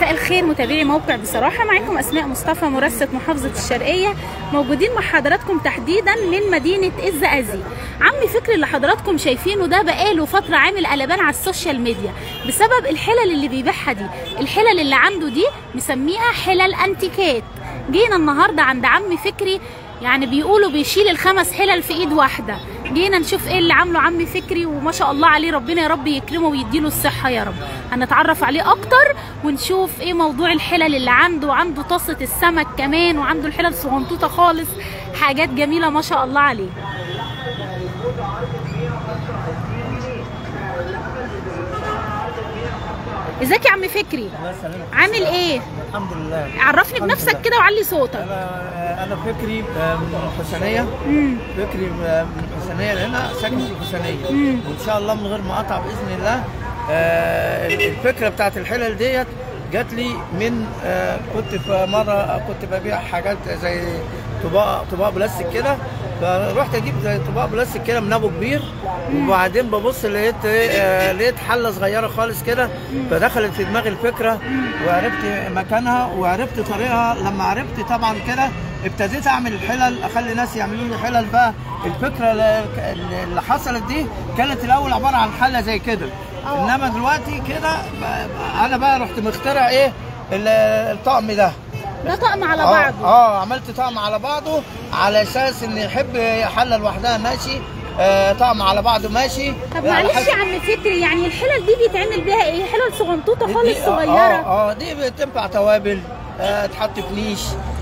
مساء الخير متابعي موقع بصراحة معاكم أسماء مصطفى مرسة محافظة الشرقية موجودين مع حضراتكم تحديدا من مدينة الزقازي عمي فكري اللي حضراتكم شايفينه ده بقاله فترة عامل قلبان على السوشيال ميديا بسبب الحلل اللي بيبيعها دي الحلل اللي عنده دي مسميها حلل أنتيكات جينا النهاردة عند عمي فكري يعني بيقولوا بيشيل الخمس حلل في ايد واحده جينا نشوف ايه اللي عامله عمي فكري وما شاء الله عليه ربنا يا رب يكرمه ويديله الصحه يا رب هنتعرف عليه اكتر ونشوف ايه موضوع الحلل اللي عنده عنده طاسه السمك كمان وعنده الحلل صغنطوطه خالص حاجات جميله ما شاء الله عليه ازيك يا عم فكري الله يسلمك عامل ايه الحمد لله عرفني الحمد بنفسك لله. كده وعلي صوتك انا انا فكري آه، من الحسينيه امم فكري آه، من الحسينيه لان انا ساكن في الحسينيه مم. وان شاء الله من غير ما اقطع باذن الله آه، الفكره بتاعت الحلل ديت جات لي من آه، كنت في مره كنت ببيع حاجات زي طباق طباق بلاستيك كده فرحت اجيب زي طباق بلاستيك كده من ابو كبير وبعدين ببص لقيت آه، لقيت حله صغيره خالص كده فدخلت في دماغي الفكره وعرفت مكانها وعرفت طريقها لما عرفت طبعا كده ابتديت اعمل الحلل اخلي ناس يعملوا لي حلل بقى الفكره اللي اللي حصلت دي كانت الاول عباره عن حله زي كده آه. انما دلوقتي كده ب- انا بقى رحت مخترع ايه ال- الطقم ده ده طقم على اه, بعضه اه عملت طقم على بعضه على اساس ان يحب حله لوحدها ماشي آه طقم على بعضه ماشي طب على معلش حسب- يا عم فكري يعني الحلل دي بيتعمل بيها ايه؟ حلل صغنطوطه دي- خالص دي- صغيره اه اه دي بتنفع توابل آه تحط في نيش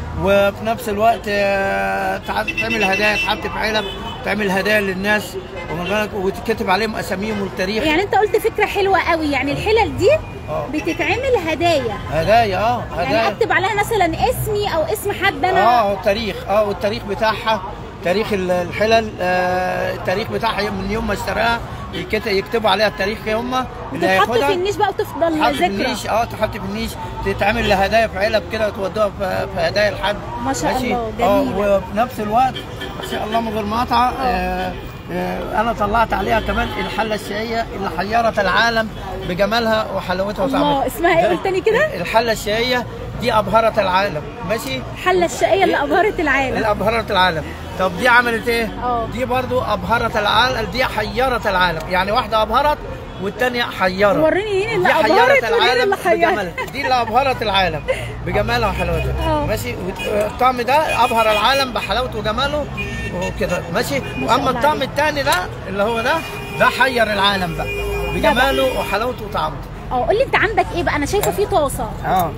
وفي نفس الوقت آه تع- تعمل هدايا تحط في علب تعمل هدايا للناس واخد بالك وتكتب عليهم اساميهم والتاريخ يعني انت قلت فكره حلوه قوي يعني الحلل دي اه بتتعمل هدايا هدايا اه يعني هدايا اكتب عليها مثلا اسمي او اسم حد انا اه التاريخ اه والتاريخ بتاعها تاريخ ال- الحلل آه التاريخ بتاعها من يوم ما اشتراها يكت- يكتبوا عليها التاريخ يوم اللي بتتحط هياخدها في النيش بقى وتفضل تحط في ذكرى النيش اه تحط في النيش تتعمل لهدايا في علب كده وتودوها في في هدايا لحد ما شاء ماشي؟ الله، اه جميلة. وفي نفس الوقت ما شاء الله من غير مقاطعه آه آه انا طلعت عليها كمان الحله الشهيه اللي حيرت العالم بجمالها وحلاوتها الله، وطعمها اسمها ايه؟ ده- قول تاني كده؟ الحله الشهيه دي ابهرت العالم ماشي الحله الشقيه اللي ابهرت العالم اللي ابهرت العالم طب دي عملت ايه اه. دي برضو ابهرت العالم دي حيرت العالم يعني واحده ابهرت والتانية حيرت وريني مين اللي دي أبهرت حيرت ومين العالم اللي حيرت. بجمالها دي اللي ابهرت العالم بجمالها اه. وحلاوتها ماشي وت- الطعم ده ابهر العالم بحلاوته وجماله وكده ماشي شاء واما الله الطعم عليك. التاني ده اللي هو ده ده حير العالم بقى بجماله وحلاوته وطعمه اه قول لي انت عندك ايه بقى انا شايفه في طاسه اه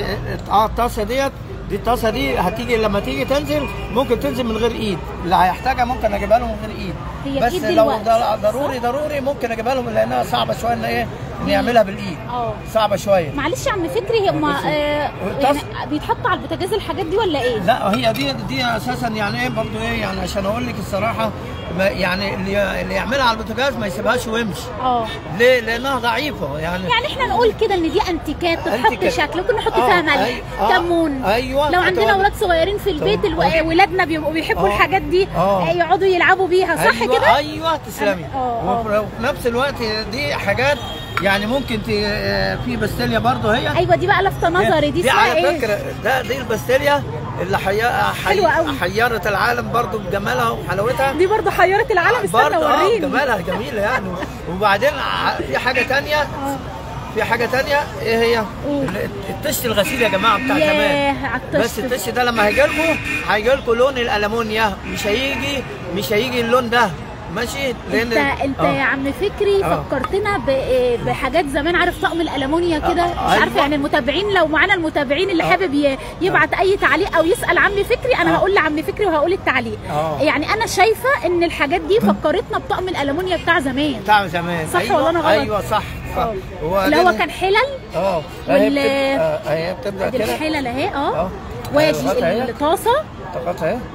اه الطاسه ديت دي الطاسه دي هتيجي لما تيجي تنزل ممكن تنزل من غير ايد اللي هيحتاجها ممكن اجيبها لهم من غير ايد هي بس بإيد لو دلوقتي، ضر- ضروري صح؟ ضروري ممكن اجيبها لهم لانها صعبه شويه ان ايه ان يعملها بالايد اه صعبه شويه معلش يا عم فكري هما بصي. آه والطاسة- يعني بيتحطوا على البوتاجاز الحاجات دي ولا ايه؟ لا هي دي دي اساسا يعني ايه برضو ايه يعني عشان اقول لك الصراحه ما يعني اللي اللي يعملها على البوتاجاز ما يسيبهاش ويمشي اه ليه؟ لانها ضعيفه يعني يعني احنا نقول كده ان دي انتيكات تتحط أنتيكات. شكل ممكن نحط آه، فيها ملح أي- آه، كمون أيوة، لو عندنا توابل. اولاد صغيرين في البيت توابل. الو- ولادنا بيبقوا بيحبوا آه. الحاجات دي آه. آه، يقعدوا يلعبوا بيها صح أيوة كده؟ ايوه تسلمي أنا- آه، آه. وفي وفي نفس الوقت دي حاجات يعني ممكن ت... في بستيليا برضه هي ايوه دي بقى لفته نظري دي دي اسمها على ايه؟ فكره ده دي البستيليا اللي حي... حلوة أوي. حي... حيرت العالم برضه بجمالها وحلاوتها دي برضه حيرت العالم استنى برضه اه وريني جمالها جميله يعني وبعدين ع- في حاجه تانية آه. في حاجه تانية ايه هي؟ قول. ال- التش الغسيل يا جماعه بتاع زمان ياه على بس الطشت التش ده لما هيجي لكم هيجي لكم لون الالمونيا مش هيجي مش هيجي اللون ده ماشي لان انت انت آه. يا عم فكري آه. فكرتنا ب- بحاجات زمان عارف طقم الالمونيا كده آه، مش عارفه أيوة. يعني المتابعين لو معانا المتابعين اللي آه. حابب ي- يبعت اي تعليق او يسال عم فكري انا آه. هقول لعم فكري وهقول التعليق آه. يعني انا شايفه ان الحاجات دي فكرتنا بطقم الالمونيا بتاع زمان بتاع زمان صح أيوة ولا أنا غلط؟ ايوه صح صح اه هو اللي هو ده- كان حلل اه وال- هي بتبدأ- آه، هي بتبدا ادي كده الحلل اهي اه اه وادي أيوة، أهي. الطاسه طاقتها اهي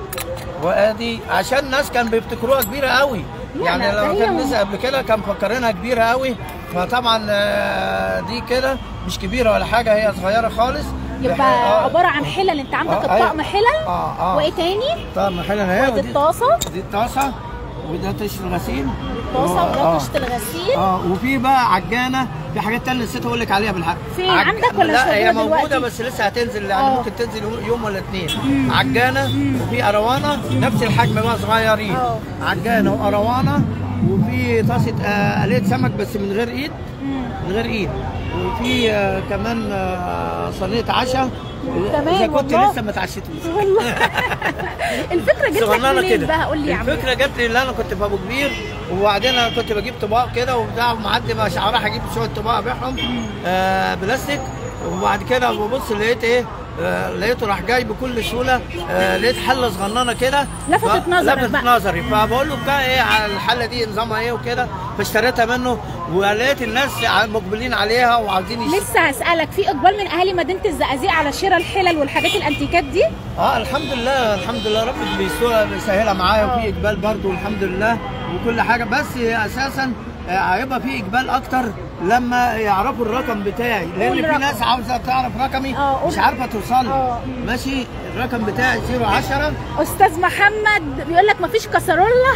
وادي عشان الناس كان بيفتكروها كبيره قوي لا، يعني لا، ده لو هي كان م- لسه قبل كده كان مفكرينها كبيره قوي فطبعا آه، دي كده مش كبيره ولا حاجه هي صغيره خالص يبقى آه، عباره عن حلل انت عندك آه، الطقم أيوة. حلل اه اه وايه تاني طب حلل اهي ودي ودي الطاسه دي الطاسه وده طشه الغسيل طاسه وده آه. طشه الغسيل اه وفي بقى عجانه في حاجات تانية نسيت اقول لك عليها بالحق فين؟ عندك ولا مش لا هي موجودة موجوده دلوقتي؟ بس لسه هتنزل يعني آه. ممكن تنزل يوم- يوم ولا اتنين عجانه وفي اروانه نفس الحجم بقى صغيرين آه. عجانه واروانه وفي طاسه آه قليه سمك بس من غير ايد مم. من غير ايد وفي آه كمان آه صينيه عشاء تمام اذا كنت والله. لسه ما اتعشيتوش والله الفكره جت لك صغننه منين كده بقى قول لي يا عم الفكره جت لي اللي انا كنت في ابو كبير وبعدين انا كنت بجيب طباق كده وبتاع معدي ما شعرها هجيب شويه طباق ابيعهم آه بلاستيك وبعد كده ببص لقيت ايه آه لقيته راح جاي بكل سهوله آه لقيت حله صغننه كده لفتت ف- نظرك لفتت بقى. نظري فبقول له بقى ايه على الحله دي نظامها ايه وكده فاشتريتها منه ولقيت الناس مقبلين عليها وعاوزين يشتروا لسه هسألك في إقبال من أهالي مدينة الزقازيق على شراء الحلل والحاجات الأنتيكات دي؟ اه الحمد لله الحمد لله ربنا بيسوى بيسهلها معايا آه. وفي اقبال برضو الحمد لله وكل حاجه بس اساسا آه، هيبقى في اقبال اكتر لما يعرفوا الرقم بتاعي قول لان في الرقم. ناس عاوزه تعرف رقمي آه، قول. مش عارفه توصل لي. آه. ماشي الرقم بتاعي 010 أستاذ محمد بيقول لك مفيش كسرولة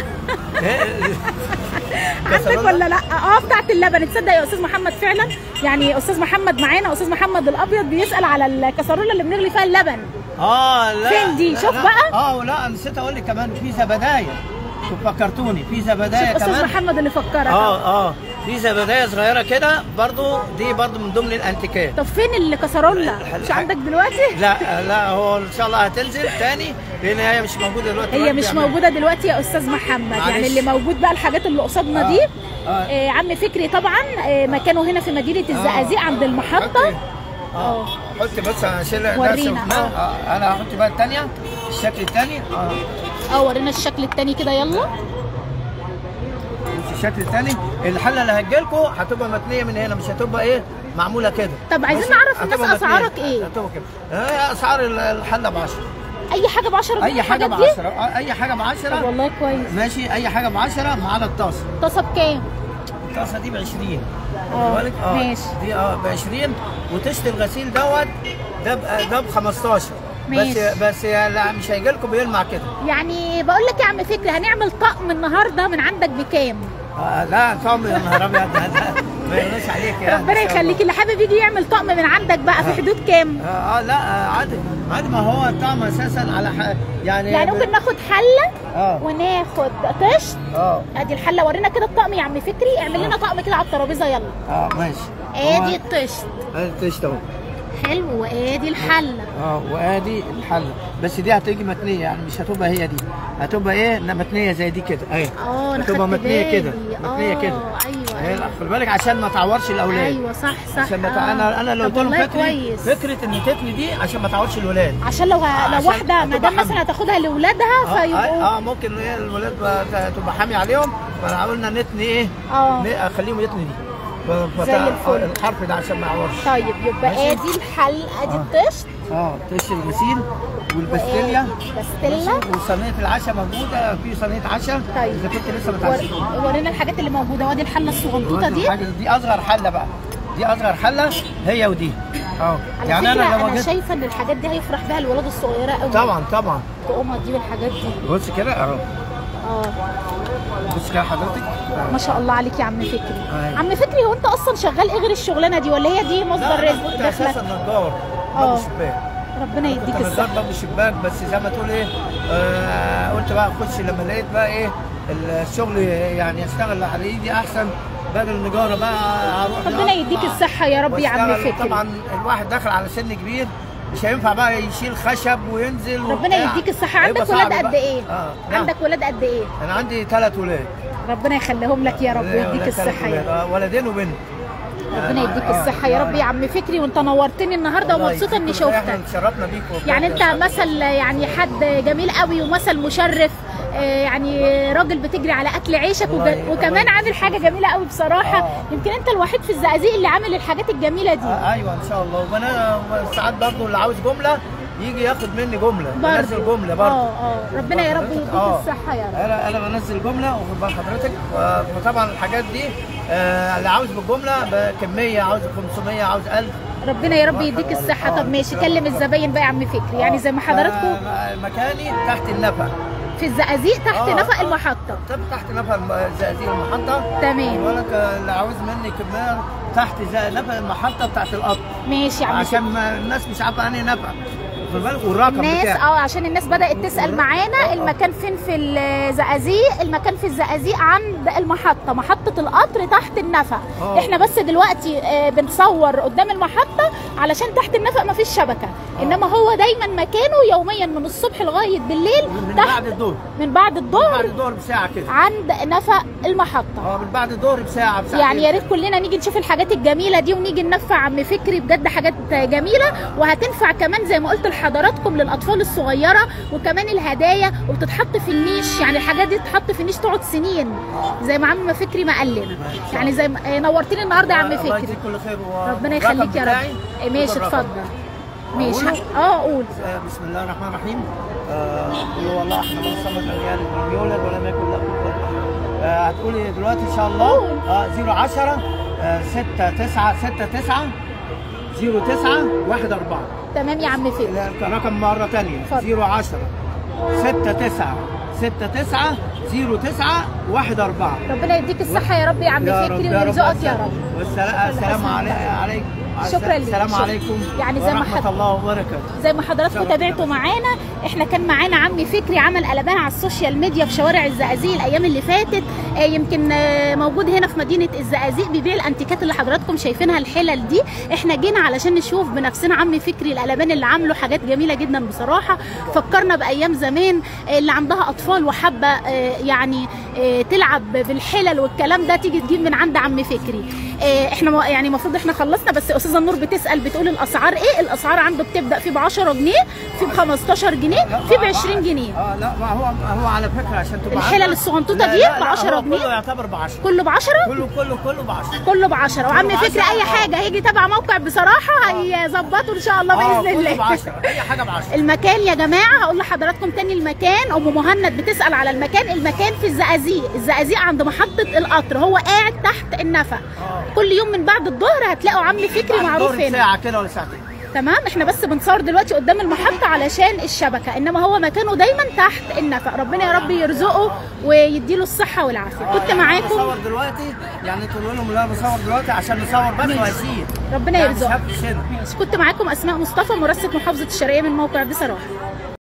عندك كسرولة؟ ولا لا؟ اه بتاعت اللبن تصدق يا استاذ محمد فعلا يعني استاذ محمد معانا استاذ محمد الابيض بيسال على الكسرولة اللي بنغلي فيها اللبن اه لا فين دي؟ لا، شوف لا. بقى. اه لا نسيت اقول لك كمان في زبدايه فكرتوني في زبدايه شوف استاذ كمان محمد اللي فكرك اه اه في زبدايه صغيره كده برضو دي برضو من ضمن الانتيكات طب فين الكسرولة؟ الح- مش عندك دلوقتي؟ لا لا هو ان شاء الله هتنزل تاني لان هي مش موجوده دلوقتي هي دلوقتي مش بيعملوا- موجوده دلوقتي يا استاذ محمد معلش. يعني اللي موجود بقى الحاجات اللي قصادنا آه. دي آه. آه عم فكري طبعا آه مكانه هنا في مدينه الزقازيق عند المحطه حطي- اه حط بس اشيل ورينا، آه. آه. انا هحط بقى الثانيه الشكل الثاني اه اه ورينا الشكل التاني كده يلا بص الشكل الثاني الحله اللي هتجيلكم هتبقى متنيه من هنا مش هتبقى ايه معموله كده طب عايزين بس نعرف الناس هتبقى متنية. أسعارك إيه؟ هتبقى كده آه اسعار ال- الحله ب 10 اي حاجه ب 10 اي حاجه ب الحاجات دي؟ 10 آه، اي حاجه ب طب 10 والله كويس ماشي اي حاجه ب 10 ما عدا الطاسه طاسه بكام؟ الطاسه دي ب 20 آه، واخد بالك؟ اه ماشي. دي اه ب 20 وطشه الغسيل دوت ده ب- ده ب 15 بس ماشي. بس لا مش هيجي لكم بيلمع كده يعني بقول لك يا عم فكري هنعمل طقم النهارده من عندك بكام؟ آه لا طعم يا نهار ابيض ده- ده ما يغلاش عليك يا ربنا يخليك اللي حابب يجي يعمل طقم من عندك بقى في حدود كام؟ اه, آه لا آه عادي عادي ما هو الطعم اساسا على ح... يعني يعني ب- ممكن ناخد حله اه وناخد طشت اه ادي الحله ورينا كده الطقم يا عم فكري اعمل لنا طقم كده على الترابيزه يلا اه ماشي ادي الطشت ادي الطشت اهو حلو وادي الحله اه وادي الحله بس دي هتيجي متنيه يعني مش هتبقى هي دي هتبقى ايه لا، متنيه زي دي كده اهي اه انا هتبقى خدت متنيه كده بالي. متنيه آه، كده ايوه اهي ايوه خلي بالك عشان ما تعورش الاولاد ايوه صح صح عشان ما تع... آه. انا انا لو طب قلت لهم والله فكري كويس فكره ان تتني دي عشان ما تعورش الولاد عشان لو ه... عشان لو واحده هتبقى مدام حامل. مثلا هتاخدها لاولادها اه, فيبقوا آه, اه ممكن ايه الولاد بقى تبقى حامي عليهم فقلنا نتني ايه اه ن- اخليهم يتني دي ف- فت- زي الفل. آه، الحرف ده عشان ما يعورش طيب يبقى ماشي. ادي الحل ادي آه. الطشت اه طش الغسيل والبستيليا بستيلا وصينيه العشاء موجوده في صينيه عشاء طيب. اذا كنت لسه ما ور... تعشيش ورينا الحاجات اللي موجوده وادي الحله الصغنطوطه دي حاجة دي اصغر حله بقى دي اصغر حله هي ودي اه على يعني فكره انا لو انا جيت شايفه ان الحاجات دي هيفرح بها الولاد الصغيره قوي طبعا طبعا الطقومه دي والحاجات دي بص كده اهو اه بص كده حضرتك آه. ما شاء الله عليك يا عم فكري أيوة. عم فكري هو انت اصلا شغال ايه غير الشغلانه دي ولا هي دي مصدر لا انا رزق كنت اساسا دخلك نجار آه. باب الشباك ربنا يديك كنت الصحه نجار باب الشباك بس زي ما تقول ايه آه قلت بقى اخش لما لقيت بقى ايه الشغل يعني اشتغل على ايدي احسن بدل النجاره بقى اروح ربنا يديك الصحه يا رب يا عم واشتغل. فكري طبعا الواحد داخل على سن كبير مش هينفع بقى يشيل خشب وينزل ربنا وبتاع. يديك الصحه هيبقى عندك ولاد صعب قد بقى. ايه اه نعم. عندك ولاد قد ايه انا عندي ثلاث ولاد ربنا يخليهم لك يا رب ولاد- ويديك ولاد تلات الصحه ولاد. يا رب آه، ولدين وبنت ربنا آه، يديك آه، الصحه يا آه. رب يا عم فكري وانت نورتني النهارده والله ومبسوطه اني يكفيكم. احنا شفتك اتشرفنا بيكم يعني انت بجد. مثل يعني حد جميل قوي ومثل مشرف آه، يعني راجل بتجري على اكل عيشك الله وج- ي- وكمان الله عامل حاجه جميله قوي بصراحه آه. يمكن انت الوحيد في الزقازيق اللي عامل الحاجات الجميله دي آه ايوه ان شاء الله وانا ساعات برضه اللي عاوز جمله يجي ياخد مني جمله بنزل جمله برضه اه اه ربنا يا رب حضرتك؟ يديك آه. الصحه يا رب انا انا بنزل جمله واخد بال حضرتك و- وطبعا الحاجات دي آه اللي عاوز بالجمله بكميه عاوز 500 عاوز 1000 ربنا يا رب يديك الصحه آه. طب ماشي كلم الزباين بقى يا عم فكري يعني زي ما حضراتكم آه، مكاني تحت النفق في الزقازيق تحت آه، نفق آه. المحطه طب تحت نفق الم- زقازيق المحطه تمام. ولك اللي عاوز مني كمان تحت زي نفق المحطه بتاعت القطر ماشي يا عم عشان ما الناس مش عارفه انهي نفق خد بالك والرقم الناس بتاعي اه عشان الناس بدات تسال معانا المكان فين في الزقازيق المكان في الزقازيق عند المحطه محطه القطر تحت النفق آه. احنا بس دلوقتي آه، بنصور قدام المحطه علشان تحت النفق ما فيش شبكه انما هو دايما مكانه يوميا من الصبح لغايه بالليل من تحت بعد الظهر من بعد بعد الظهر الظهر بساعه كده عند نفق المحطه اه من بعد الظهر بساعه بساعه يعني يا ريت كلنا نيجي نشوف الحاجات الجميله دي ونيجي ننفع عم فكري بجد حاجات جميله وهتنفع كمان زي ما قلت لحضراتكم للاطفال الصغيره وكمان الهدايا وبتتحط في النيش يعني الحاجات دي تتحط في النيش تقعد سنين زي ما عم فكري ما قال لنا يعني زي ما آه، نورتني النهارده يا عم الله فكري يجزيك كل خير و- ربنا والرقم يخليك يا بتاعي رب آه، ماشي والرقم. اتفضل ماشي أقوله؟ اه قول آه، بسم الله الرحمن الرحيم آه، قل هو الله احنا من صمد لم يلد ولم يولد ولم يكن له كفوا احد آه، هتقولي دلوقتي ان شاء الله قول. اه 010 6 9 6 9 0 9 1 4 تمام يا عم فكري رقم مرة ثانية اتفضل. 010 6 9 6 9 0 9 1 4 ربنا يديك الصحه يا رب يا عم فكري ويرزقك يا رب والسلام السلام عليكم شكرا لك. السلام شكرا. عليكم يعني زي ما ورحمة حد- الله وبركاته زي ما حضراتكم شرف تابعتوا معانا احنا كان معانا عمي فكري عمل قلبان على السوشيال ميديا في شوارع الزقازيق الايام اللي فاتت آه، يمكن آه، موجود هنا في مدينه الزقازيق بيبيع الانتيكات اللي حضراتكم شايفينها الحلل دي احنا جينا علشان نشوف بنفسنا عمي فكري القلبان اللي عامله حاجات جميله جدا بصراحه فكرنا بايام زمان آه، اللي عندها اطفال وحابه آه، يعني آه، تلعب بالحلل والكلام ده تيجي تجيب من عند عم فكري آه، احنا مو- يعني المفروض احنا خلصنا بس استاذه نور بتسال بتقول الاسعار ايه الاسعار عنده بتبدا في ب 10 جنيه في ب 15 جنيه لا، في ب ما- 20 جنيه اه لا ما هو هو على فكره عشان تبقى الحلل عارفة- الصغنطوطة لا، دي لا، ب لا، 10 هو جنيه؟ كله يعتبر ب 10 كله ب 10 كله كله كله ب 10 كله ب 10 وعم كله ب فكري 10 اي آه. حاجه هيجي تبع موقع بصراحه هيظبطه ان شاء الله باذن كله ب الله 10 اي حاجه ب 10 المكان يا جماعه هقول لحضراتكم تاني المكان ام مهند بتسال على المكان المكان في الزقازيق الزقازيق عند محطه القطر هو قاعد تحت النفق كل يوم من بعد الظهر هتلاقوا عم فكري معروف هنا ساعه كده ولا ساعتين تمام احنا بس بنصور دلوقتي قدام المحطة علشان الشبكة انما هو مكانه دايما تحت النفق ربنا يا رب يرزقه ويديله الصحة والعافية كنت يعني معاكم بصور دلوقتي يعني تقول لهم لا بصور دلوقتي عشان نصور بس وهسيب ربنا يعني يرزقك مش هبكي هنا كنت معاكم اسماء مصطفى مراسة محافظة الشرقية من موقع بصراحة